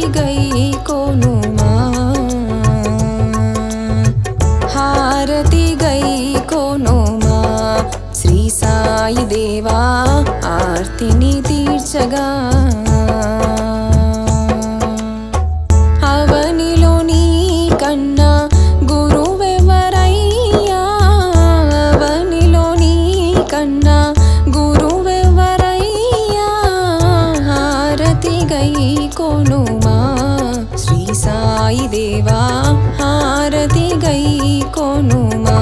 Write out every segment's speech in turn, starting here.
గై కోనుమా హారతి గై కోనుమా శ్రీ సాయి దేవా ఆర్తిని తీర్చగా అవనిలో నీ కన్నా గురువెవరయ్యా అవనిలో నీ కన్నా గురువెవరయ్యా హారతి గై కోనుమా శ్రీ సాయి దేవా హారతి గై కోనుమా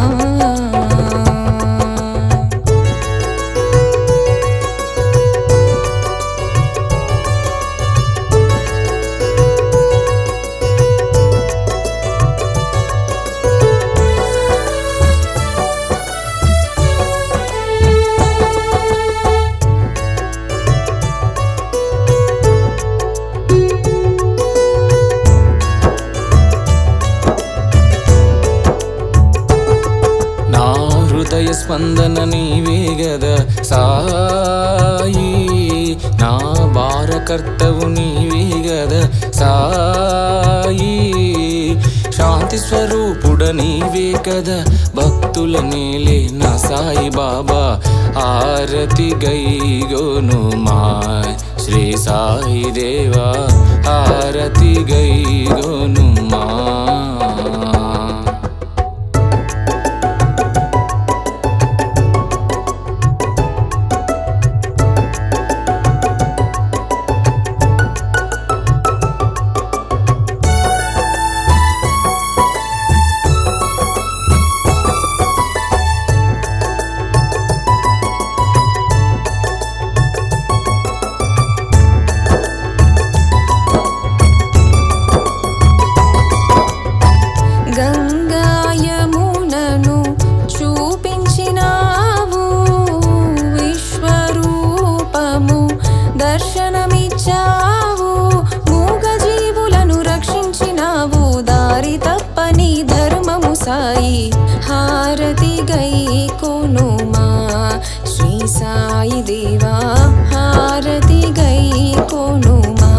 నా హృదయ స్పందన నీవే గదా సాయి నా భారకర్తవు నీవే గదా సాయి శాంతి స్వరూపుడ నీవే కదా భక్తుల నేలే నా సాయి బాబా ఆరతి గైగోను మా శ్రీ సాయి దేవా ఆరతి గైగోను మా గంగాయమునను చూపించినావు విశ్వరూపము దర్శనమిచ్చావు మూగ జీవులను రక్షించినావు దారి తప్పని ధర్మము సాయి హారతి గై కోనుమా శ్రీ సాయి దేవా హారతి గై కోనుమా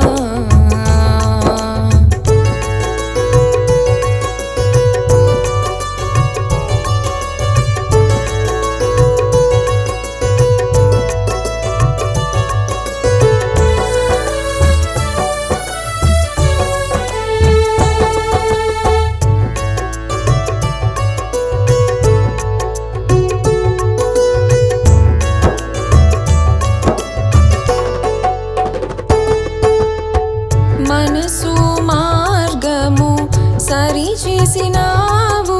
మనసు మార్గము సరి చేసినావు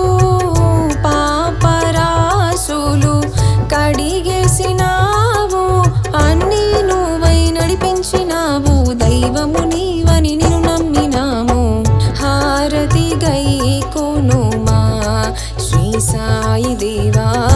పాపరాసులు కడిగేసినావు అన్నీ నువ్వై నడిపించినావు దైవము నీవని నిన్ను నమ్మినాము హారతి గై కోనుమా శ్రీ సాయి దేవా